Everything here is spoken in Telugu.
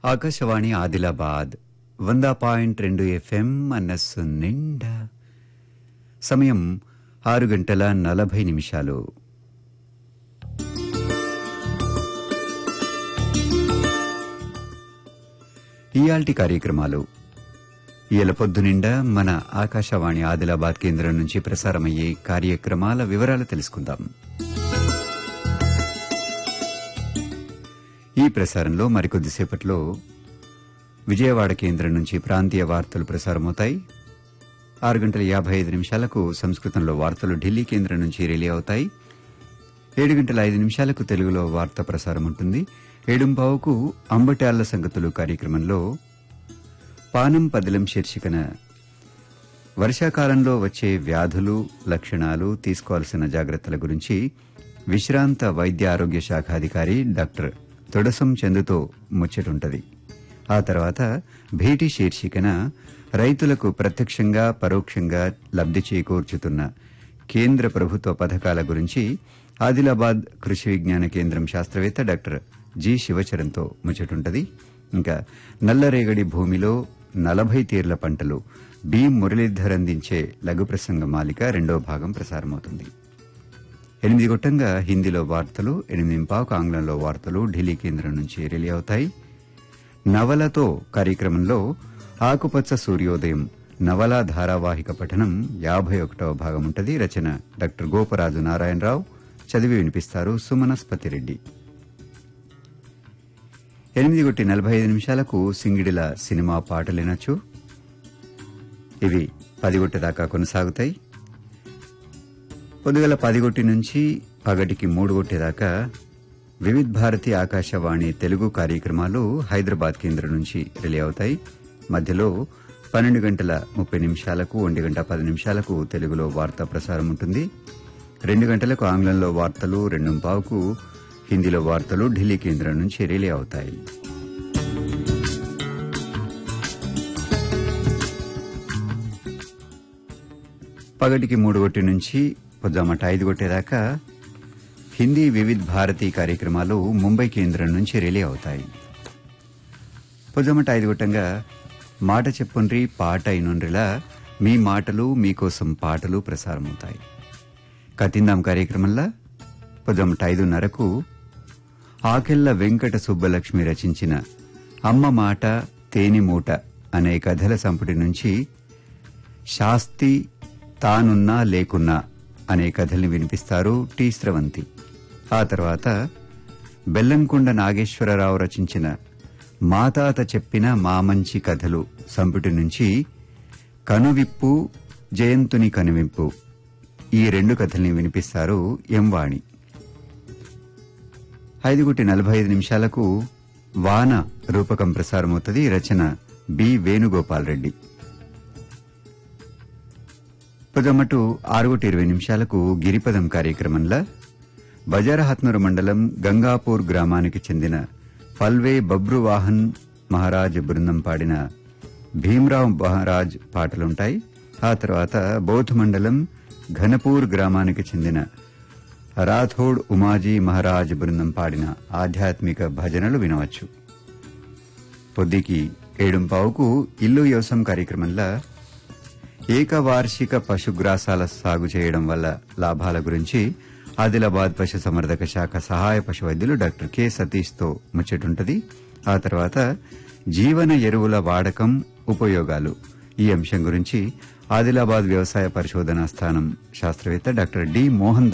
ఆకాశవాణి ఆదిలాబాద్ వంద పాయింట్ రెండు ఎఫ్ఎం మనస్సు నిండా సమయం ఆరు గంటల నలభై నిమిషాలు ఇయాల్టి కార్యక్రమాలు ఇయల పొద్దునిండా మన ఆకాశవాణి ఆదిలాబాద్ కేంద్రం నుంచి ప్రసారమయ్యే కార్యక్రమాల వివరాలు తెలుసుకుందాం ఈ ప్రసారంలో మరికొద్దిసేపట్లో విజయవాడ కేంద్రం నుంచి ప్రాంతీయ వార్తలు ప్రసారమవుతాయి ఆరు గంటల యాభై ఐదు నిమిషాలకు సంస్కృతంలో వార్తలు ఢిల్లీ కేంద్రం నుంచి రిలే అవుతాయి ఏడు గంటల ఐదు నిమిషాలకు తెలుగులో వార్త ప్రసారం ఉంటుంది ఏడుంపావుకు అంబటాళ్ల సంగతులు కార్యక్రమంలో పానం పదిలం శీర్షికన వర్షాకాలంలో వచ్చే వ్యాధులు లక్షణాలు తీసుకోవాల్సిన జాగ్రత్తల గురించి విశ్రాంత వైద్య ఆరోగ్య శాఖ అధికారి డాక్టర్ తొడసం చందుతో ముచ్చటుంటది ఆ తర్వాత భేటీ శీర్షికన రైతులకు ప్రత్యక్షంగా పరోక్షంగా లబ్ది చేకూర్చుతున్న కేంద్ర ప్రభుత్వ పథకాల గురించి ఆదిలాబాద్ కృషి విజ్ఞాన కేంద్రం శాస్త్రవేత్త డాక్టర్ జి శివచరణ్తో ముచ్చటుంటది ఇంకా నల్లరేగడి భూమిలో నలభై తీర్ల పంటలు బి మురళీధర్ అందించే లఘు ప్రసంగ మాలిక రెండో భాగం ప్రసారమవుతుంది ఎనిమిది గొట్టంగా హిందీలో వార్తలు ఎనిమిది పావుకు ఆంగ్లంలో వార్తలు ఢిల్లీ కేంద్రం నుంచి రిలే అవుతాయి నవలతో కార్యక్రమంలో ఆకుపచ్చ సూర్యోదయం నవలా ధారావాహిక పఠనం యాభై ఒకటవ భాగం ఉంటుంది రచన డాక్టర్ గోపరాజు నారాయణరావు చదివి వినిపిస్తారు సుమనస్పతిరెడ్డి ఎనిమిది కొట్టి నలభై ఐదు నిమిషాలకు సింగిడిల సినిమా పాటలు వినొచ్చు ఇవి పదిగొట్టి దాకా కొనసాగుతాయి పొద్దుగల పదిగొట్టి నుంచి పగటికి మూడు కొట్టేదాకా వివిధ్ భారతి ఆకాశవాణి తెలుగు కార్యక్రమాలు హైదరాబాద్ కేంద్రం నుంచి రిలే అవుతాయి మధ్యలో పన్నెండు గంటల ముప్పై నిమిషాలకు ఒంటి గంట పది నిమిషాలకు తెలుగులో వార్తా ప్రసారం ఉంటుంది రెండు గంటలకు ఆంగ్లంలో వార్తలు రెండు పావుకు హిందీలో వార్తలు ఢిల్లీ కేంద్రం నుంచి రిలే అవుతాయి పగటికి మూడు గొట్టి నుంచి పొద్దుమట ఐదు కొట్టేదాకా హిందీ వివిధ్ భారతి కార్యక్రమాలు ముంబై కేంద్రం నుంచి రిలే అవుతాయి పొద్దుమట ఐదు గొట్టంగా మాట చెప్పుండ్రి పాట అయినుండ్రిలా మీ మాటలు మీకోసం పాటలు ప్రసారమవుతాయి కతిందాం కార్యక్రమంలో పొద్దుమట ఐదున్నరకు ఆకెళ్ల వెంకట సుబ్బలక్ష్మి రచించిన అమ్మ మాట తేనె మూట అనే కథల సంపుటి నుంచి శాస్తి తానున్నా లేకున్నా అనే కథల్ని వినిపిస్తారు టి స్రవంతి ఆ తర్వాత బెల్లంకొండ నాగేశ్వరరావు రచించిన మాతాత చెప్పిన మా మంచి కథలు సంపుటి నుంచి కనువిప్పు జయంతుని కనువిప్పు ఈ రెండు కథల్ని వినిపిస్తారు ఎం వాణి ఐదుగుటి నలభై ఐదు నిమిషాలకు వాన రూపకం ప్రసారమవుతుంది రచన బి వేణుగోపాల్ రెడ్డి పొదమటు ఆరుగుటి ఇరవై నిమిషాలకు గిరిపదం కార్యక్రమంలో బజారహత్నూరు మండలం గంగాపూర్ గ్రామానికి చెందిన పల్వే బబ్రువాహన్ మహారాజ్ బృందం పాడిన భీమ్రావ్ మహారాజ్ పాటలుంటాయి ఆ తర్వాత బౌద్ధ మండలం ఘనపూర్ గ్రామానికి చెందిన రాథోడ్ ఉమాజీ మహారాజ్ బృందం పాడిన ఆధ్యాత్మిక భజనలు వినవచ్చు పొద్దుకి ఏడుంపావుకు ఇల్లు వ్యవసాయం కార్యక్రమంలో ఏకవార్షిక పశుగ్రాసాల సాగు చేయడం వల్ల లాభాల గురించి ఆదిలాబాద్ పశు సంవర్ధక శాఖ సహాయ పశు వైద్యులు డాక్టర్ కె సతీష్ తో ముచ్చటుంటది ఆ తర్వాత జీవన ఎరువుల వాడకం ఉపయోగాలు ఈ అంశం గురించి ఆదిలాబాద్ వ్యవసాయ పరిశోధనా స్థానం శాస్త్రవేత్త డాక్టర్ డి మోహన్